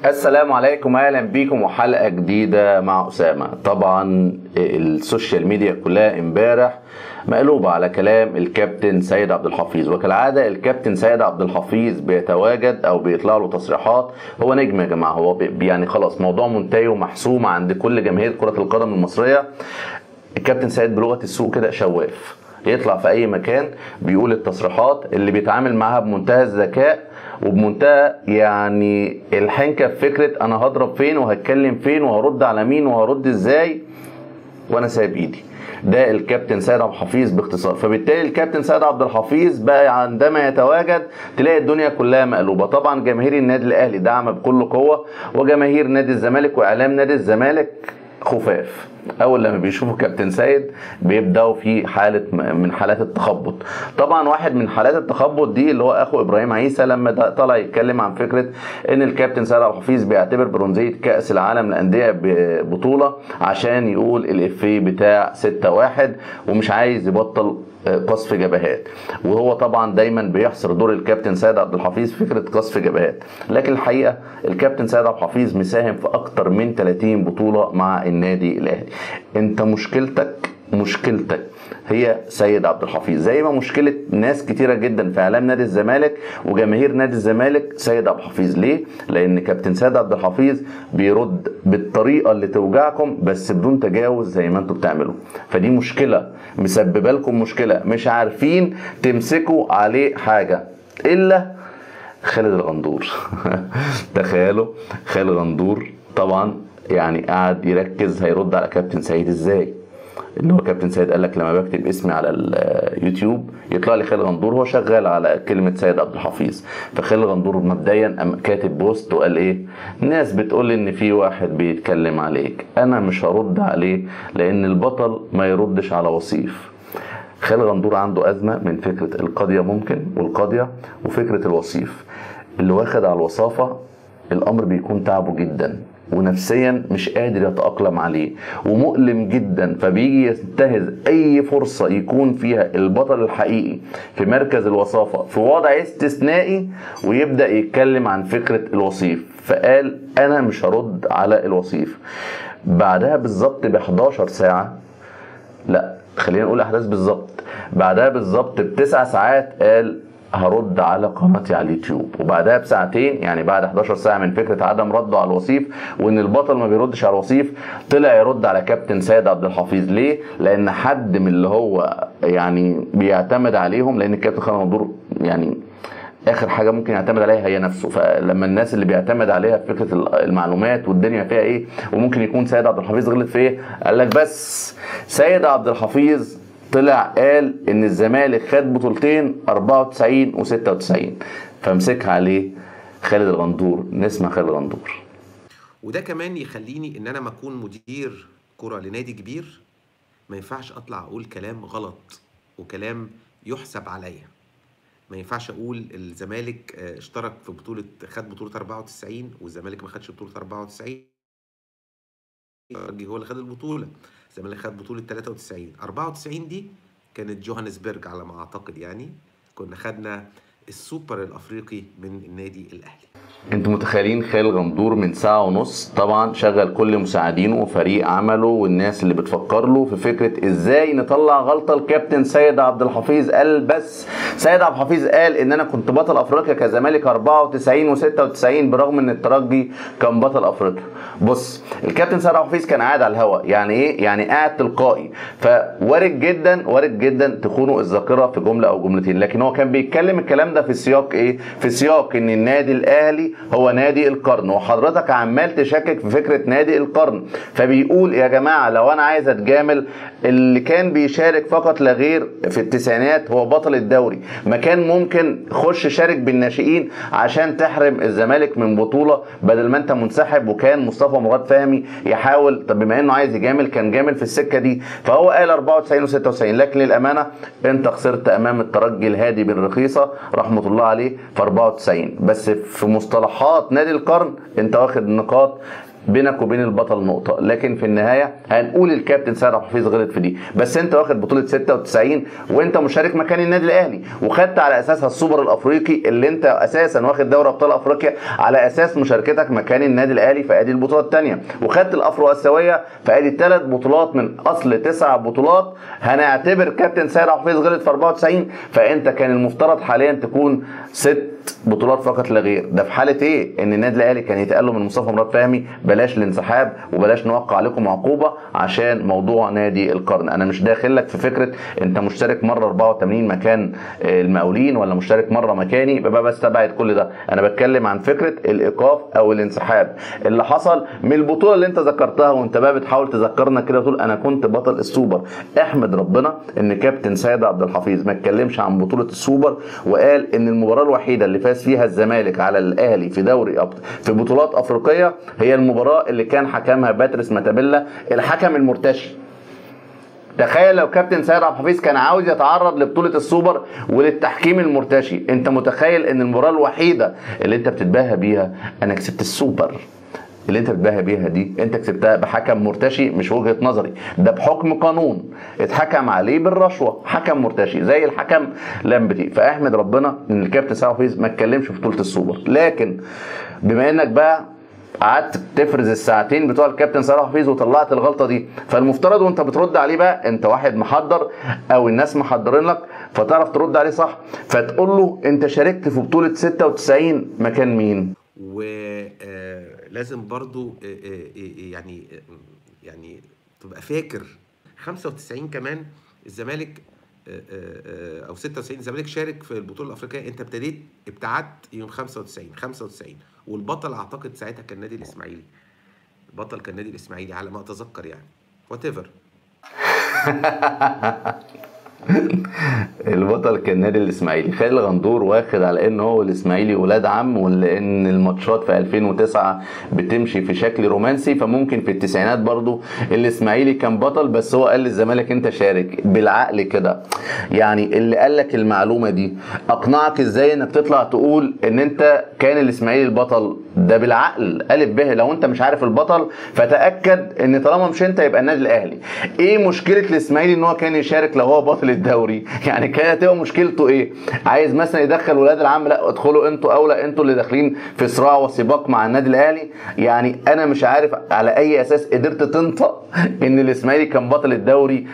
السلام عليكم اهلا بيكم وحلقه جديده مع اسامه طبعا السوشيال ميديا كلها امبارح مقلوبه على كلام الكابتن سيد عبد الحفيظ وكالعاده الكابتن سيد عبد الحفيظ بيتواجد او بيطلع له تصريحات هو نجم يا جماعه هو بي يعني خلاص موضوع منتهي ومحسوم عند كل جماهير كره القدم المصريه الكابتن سيد بلغه السوق كده شواف يطلع في اي مكان بيقول التصريحات اللي بيتعامل معاها بمنتهى الذكاء وبمنتهى يعني الحنكه في فكره انا هضرب فين وهتكلم فين وهرد على مين وهرد ازاي وانا سايب ايدي ده الكابتن سيد عبد الحفيظ باختصار فبالتالي الكابتن سيد عبد الحفيظ بقى عندما يتواجد تلاقي الدنيا كلها مقلوبه طبعا جماهير النادي الاهلي دعم بكل قوه وجماهير نادي الزمالك واعلام نادي الزمالك خفاف اول لما بيشوفوا كابتن سيد بيبداوا في حاله من حالات التخبط طبعا واحد من حالات التخبط دي اللي هو اخو ابراهيم عيسى لما طلع يتكلم عن فكره ان الكابتن سيد عبد الحفيظ بيعتبر برونزيه كاس العالم للانديه بطوله عشان يقول الافيه بتاع 6 1 ومش عايز يبطل قصف جبهات وهو طبعا دايما بيحصر دور الكابتن سيد عبد الحفيظ فكره قصف جبهات لكن الحقيقه الكابتن سيد عبد الحفيظ مساهم في اكتر من 30 بطوله مع النادي الاهلي انت مشكلتك مشكلتك هي سيد عبد الحفيظ زي ما مشكله ناس كتيره جدا في اعلام نادي الزمالك وجماهير نادي الزمالك سيد عبد الحفيظ ليه لان كابتن سيد عبد الحفيظ بيرد بالطريقه اللي توجعكم بس بدون تجاوز زي ما انتم بتعملوا فدي مشكله مسببه لكم مشكله مش عارفين تمسكوا عليه حاجه الا خالد الغندور تخيلوا خالد الغندور طبعا يعني قاعد يركز هيرد على كابتن سيد ازاي اللي هو كابتن سيد قال لك لما بكتب اسمي على اليوتيوب يطلع لي خالد غندور هو شغال على كلمه سيد عبد الحفيظ فخالد غندور مبدئيا كاتب بوست وقال ايه ناس بتقول ان في واحد بيتكلم عليك انا مش هرد عليه لان البطل ما يردش على وصيف خالد غندور عنده ازمه من فكره القضيه ممكن والقاضيه وفكره الوصيف اللي واخد على الوصافه الامر بيكون تعبه جدا ونفسيا مش قادر يتأقلم عليه ومؤلم جدا فبيجي ينتهز أي فرصة يكون فيها البطل الحقيقي في مركز الوصافة في وضع استثنائي ويبدأ يتكلم عن فكرة الوصيف فقال أنا مش هرد على الوصيف بعدها بالظبط ب 11 ساعة لا خلينا نقول أحداث بالظبط بعدها بالظبط بتسع ساعات قال هرد على قناتي على اليوتيوب وبعدها بساعتين يعني بعد 11 ساعه من فكره عدم رده على الوصيف وان البطل ما بيردش على الوصيف طلع يرد على كابتن سيد عبد الحفيظ ليه؟ لان حد من اللي هو يعني بيعتمد عليهم لان الكابتن خالد منظور يعني اخر حاجه ممكن يعتمد عليها هي نفسه فلما الناس اللي بيعتمد عليها في فكره المعلومات والدنيا فيها ايه وممكن يكون سيد عبد الحفيظ غلط في ايه قال لك بس سيد عبد الحفيظ طلع قال ان الزمالك خد بطولتين 94 و96 فمسكها عليه خالد الغندور نسمع خالد الغندور وده كمان يخليني ان انا ما اكون مدير كره لنادي كبير ما ينفعش اطلع اقول كلام غلط وكلام يحسب عليا ما ينفعش اقول الزمالك اشترك في بطوله خد بطوله 94 والزمالك ما خدش بطوله 94 هو اللي خد البطوله الزمالك خد بطوله 93 94 دي كانت جوهانسبرج على ما اعتقد يعني كنا خدنا السوبر الافريقي من النادي الاهلي انتوا متخيلين خالد غندور من ساعة ونص طبعا شغل كل مساعدينه وفريق عمله والناس اللي بتفكر له في فكرة ازاي نطلع غلطة الكابتن سيد عبد الحفيظ قال بس سيد عبد الحفيظ قال ان انا كنت بطل افريقيا كزمالك 94 و96 برغم ان الترجي كان بطل افريقيا بص الكابتن سيد عبد الحفيظ كان قاعد على الهواء يعني ايه يعني قاعد تلقائي فوارد جدا وارد جدا تخونوا الذاكرة في جملة او جملتين لكن هو كان بيتكلم الكلام ده في سياق ايه في سياق ان النادي الاهلي هو نادي القرن وحضرتك عمال تشكك في فكره نادي القرن فبيقول يا جماعه لو انا عايز اتجامل اللي كان بيشارك فقط لا غير في التسعينات هو بطل الدوري ما كان ممكن خش شارك بالناشئين عشان تحرم الزمالك من بطوله بدل ما انت منسحب وكان مصطفى مراد فهمي يحاول طب بما انه عايز يجامل كان جامل في السكه دي فهو قال 94 و96 لكن للامانه انت خسرت امام الترجي الهادي بن رخيصه رحمه الله عليه في 94 بس في مصطلحات نادي القرن انت واخد نقاط بينك وبين البطل نقطه لكن في النهايه هنقول الكابتن سيد عبد الحفيظ غلط في دي بس انت واخد بطوله 96 وانت مشارك مكان النادي الاهلي وخدت على اساسها السوبر الافريقي اللي انت اساسا واخد دوري ابطال افريقيا على اساس مشاركتك مكان النادي الاهلي فادي البطوله الثانيه وخدت الافرو اسيويه فادي ثلاث بطولات من اصل تسع بطولات هنعتبر كابتن سيد عبد الحفيظ غلط في 94 فانت كان المفترض حاليا تكون ست بطولات فقط لا غير ده في حاله ايه ان النادي الاهلي كان يتقال له من مصطفى مراد فهمي بلاش الانسحاب وبلاش نوقع عليكم عقوبه عشان موضوع نادي القرن انا مش داخل لك في فكره انت مشترك مره 84 مكان المقاولين ولا مشترك مره مكاني ببقى بستبعد كل ده انا بتكلم عن فكره الايقاف او الانسحاب اللي حصل من البطوله اللي انت ذكرتها وانت بقى بتحاول تذكرنا كده وتقول انا كنت بطل السوبر احمد ربنا ان كابتن سيد عبد الحفيظ ما اتكلمش عن بطوله السوبر وقال ان المباراه الوحيده اللي فاز فيها الزمالك على الاهلي في دوري أب... في بطولات افريقيه هي المباراه اللي كان حكمها باتريس ماتابيلا الحكم المرتشي تخيل لو كابتن سيد عبد الحفيظ كان عاوز يتعرض لبطوله السوبر وللتحكيم المرتشي انت متخيل ان المباراه الوحيده اللي انت بتتباهى بيها انا كسبت السوبر اللي انت بتباهى بيها دي انت كسبتها بحكم مرتشي مش وجهه نظري ده بحكم قانون اتحكم عليه بالرشوه حكم مرتشي زي الحكم لامبتي فاحمد ربنا ان الكابتن سعد حفيظ ما اتكلمش في بطوله السوبر لكن بما انك بقى قعدت تفرز الساعتين بتوع الكابتن صلاح حفيظ وطلعت الغلطه دي فالمفترض وانت بترد عليه بقى انت واحد محضر او الناس محضرين لك فتعرف ترد عليه صح فتقول له انت شاركت في بطوله 96 مكان مين ولازم برضو آه، آه، آه، يعني آه، يعني تبقى فاكر 95 كمان الزمالك آه، آه، آه، او 96 الزمالك شارك في البطوله الافريقيه انت ابتديت ابتعدت يوم 95 95 والبطل اعتقد ساعتها كان النادي الاسماعيلي البطل كان النادي الاسماعيلي على ما اتذكر يعني وات ايفر البطل كان نادي الاسماعيلي خالد غندور واخد على ان هو الاسماعيلي ولاد عم ولان الماتشات في 2009 بتمشي في شكل رومانسي فممكن في التسعينات برضو الاسماعيلي كان بطل بس هو قال للزمالك انت شارك بالعقل كده يعني اللي قال لك المعلومه دي اقنعك ازاي انك تطلع تقول ان انت كان الاسماعيلي البطل ده بالعقل الف به لو انت مش عارف البطل فتاكد ان طالما مش انت يبقى النادي الاهلي ايه مشكله الاسماعيلي ان هو كان يشارك لو هو بطل الدوري يعني كانت هتبقى مشكلته ايه عايز مثلا يدخل ولاد العم لا ادخلوا انتوا اولى انتوا اللي داخلين في صراع وسباق مع النادي الاهلي يعني انا مش عارف على اي اساس قدرت تنطق ان الاسماعيلي كان بطل الدوري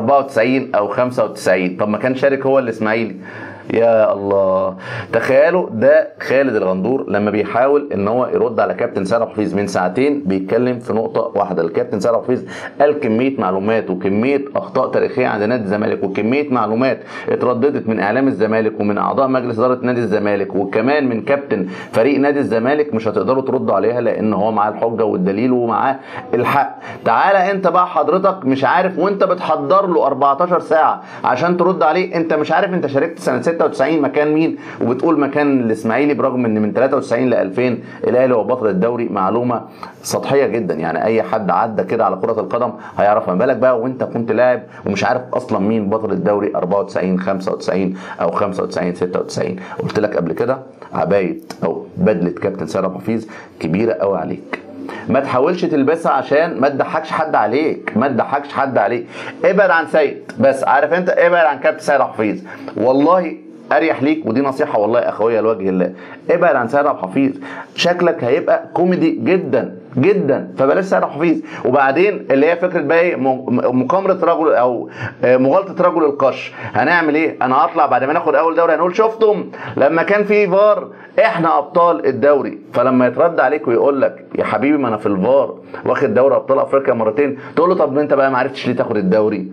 94 او 95 طب ما كان شارك هو الاسماعيلي يا الله تخيلوا ده خالد الغندور لما بيحاول ان هو يرد على كابتن سيد حفيظ من ساعتين بيتكلم في نقطه واحده الكابتن سيد حفيظ قال كميه معلومات وكميه اخطاء تاريخيه عند نادي الزمالك وكميه معلومات اترددت من اعلام الزمالك ومن اعضاء مجلس اداره نادي الزمالك وكمان من كابتن فريق نادي الزمالك مش هتقدروا تردوا عليها لان هو معاه الحجه والدليل ومعاه الحق تعالى انت بقى حضرتك مش عارف وانت بتحضر له 14 ساعه عشان ترد عليه انت مش عارف انت شاركت سنه 96 مكان مين وبتقول مكان الاسماعيلي برغم ان من 93 ل 2000 الاهلي هو بطل الدوري معلومه سطحيه جدا يعني اي حد عدى كده على كره القدم هيعرفها ما بالك بقى وانت كنت لاعب ومش عارف اصلا مين بطل الدوري 94 95 او 95 96 قلت لك قبل كده عبايه او بدله كابتن سيد حفيظ كبيره قوي عليك ما تحاولش تلبسها عشان ما تضحكش حد عليك ما تضحكش حد عليك ابعد عن سيد بس عارف انت ابعد عن كابتن سيد حفيظ والله اريح ليك ودي نصيحه والله اخويا لوجه الله ابعد عن سيد عبد الحفيظ شكلك هيبقى كوميدي جدا جدا فبلاش سيد عبد الحفيظ وبعدين اللي هي فكره بقى ايه م- مقامره رجل او آه، مغالطه رجل القش هنعمل ايه انا هطلع بعد ما ناخد اول دوري هنقول شفتم لما كان في فار احنا ابطال الدوري فلما يترد عليك ويقول لك يا حبيبي ما انا في الفار واخد دوري ابطال افريقيا مرتين تقول له طب انت بقى ما عرفتش ليه تاخد الدوري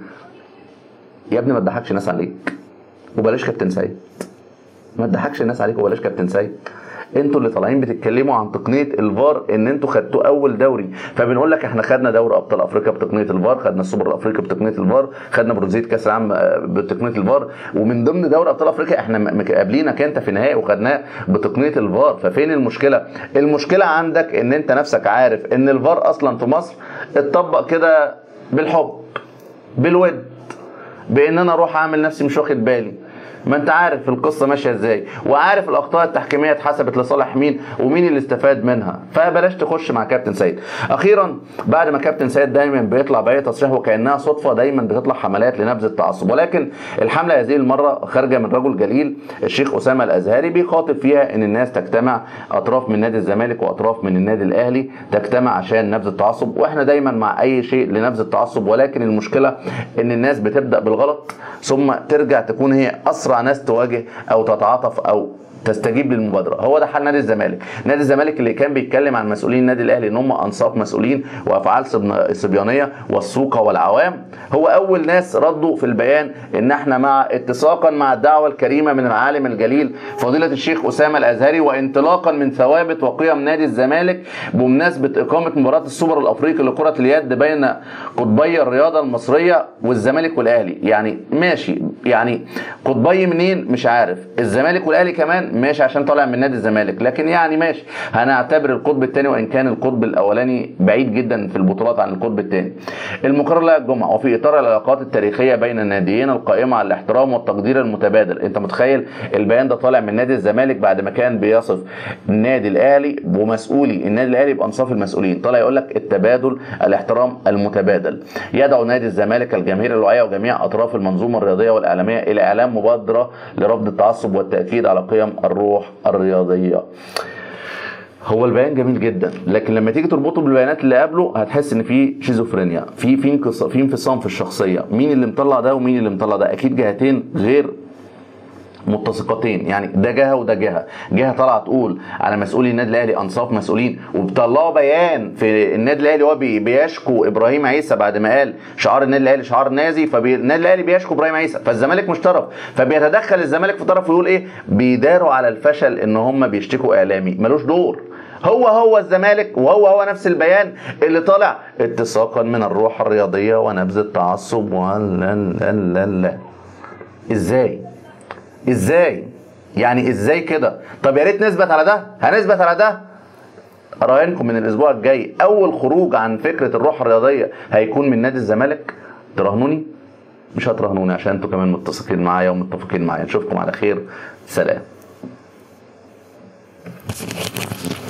يا ابني ما تضحكش الناس عليك وبلاش كابتن سيد ما تضحكش الناس عليك وبلاش كابتن سيد انتوا اللي طالعين بتتكلموا عن تقنيه الفار ان انتوا خدتوا اول دوري فبنقول لك احنا خدنا دوري ابطال افريقيا بتقنيه الفار خدنا السوبر الافريقي بتقنيه الفار خدنا برونزيه كاس العالم آه، بتقنيه الفار ومن ضمن دوري ابطال افريقيا احنا م- م- قابلينك انت في النهائي وخدناه بتقنيه الفار ففين المشكله المشكله عندك ان انت نفسك عارف ان الفار اصلا في مصر اتطبق كده بالحب بالود بان انا اروح اعمل نفسي مش واخد بالي ما انت عارف القصه ماشيه ازاي وعارف الاخطاء التحكيميه اتحسبت لصالح مين ومين اللي استفاد منها فبلاش تخش مع كابتن سيد اخيرا بعد ما كابتن سيد دايما بيطلع باي تصريح وكانها صدفه دايما بتطلع حملات لنبذ التعصب ولكن الحمله هذه المره خارجه من رجل جليل الشيخ اسامه الازهري بيخاطب فيها ان الناس تجتمع اطراف من نادي الزمالك واطراف من النادي الاهلي تجتمع عشان نبذ التعصب واحنا دايما مع اي شيء لنبذ التعصب ولكن المشكله ان الناس بتبدا بالغلط ثم ترجع تكون هي اسرع ناس تواجه او تتعاطف او تستجيب للمبادره هو ده حال نادي الزمالك نادي الزمالك اللي كان بيتكلم عن مسؤولين النادي الاهلي ان هم انصاف مسؤولين وافعال صبن- صبيانيه والسوقه والعوام هو اول ناس ردوا في البيان ان احنا مع اتساقا مع الدعوه الكريمه من العالم الجليل فضيله الشيخ اسامه الازهري وانطلاقا من ثوابت وقيم نادي الزمالك بمناسبه اقامه مباراه السوبر الافريقي لكره اليد بين قطبي الرياضه المصريه والزمالك والاهلي يعني ماشي يعني قطبي منين مش عارف الزمالك والاهلي كمان ماشي عشان طالع من نادي الزمالك لكن يعني ماشي هنعتبر القطب الثاني وان كان القطب الاولاني بعيد جدا في البطولات عن القطب الثاني المقرر لها الجمعه وفي اطار العلاقات التاريخيه بين الناديين القائمه على الاحترام والتقدير المتبادل انت متخيل البيان ده طالع من نادي الزمالك بعد ما كان بيصف النادي الاهلي ومسؤولي النادي الاهلي بانصاف المسؤولين طالع يقول لك التبادل الاحترام المتبادل يدعو نادي الزمالك الجماهير الوعيه وجميع اطراف المنظومه الرياضيه والاعلاميه الى اعلان مبادره لرفض التعصب والتاكيد على قيم الروح الرياضيه هو البيان جميل جدا لكن لما تيجي تربطه بالبيانات اللي قبله هتحس ان في شيزوفرينيا في في انقص- في انفصام في الشخصيه مين اللي مطلع ده ومين اللي مطلع ده اكيد جهتين غير متسقتين يعني ده جهه وده جهه جهه طالعه تقول على مسؤولي النادي الاهلي انصاف مسؤولين وبيطلعوا بيان في النادي الاهلي هو بي- بيشكو ابراهيم عيسى بعد ما قال شعار النادي الاهلي شعار نازي فالنادي الاهلي بيشكو ابراهيم عيسى فالزمالك مش طرف فبيتدخل الزمالك في طرف ويقول ايه بيداروا على الفشل ان هم بيشتكوا اعلامي ملوش دور هو هو الزمالك وهو هو نفس البيان اللي طالع اتساقا من الروح الرياضيه ونبذ التعصب ولا لا لا لا ازاي ازاي يعني ازاي كده طب يا ريت نثبت على ده هنثبت على ده اراهنكم من الاسبوع الجاي اول خروج عن فكره الروح الرياضيه هيكون من نادي الزمالك تراهنوني مش هتراهنوني عشان انتوا كمان متسقين معايا ومتفقين معايا نشوفكم على خير سلام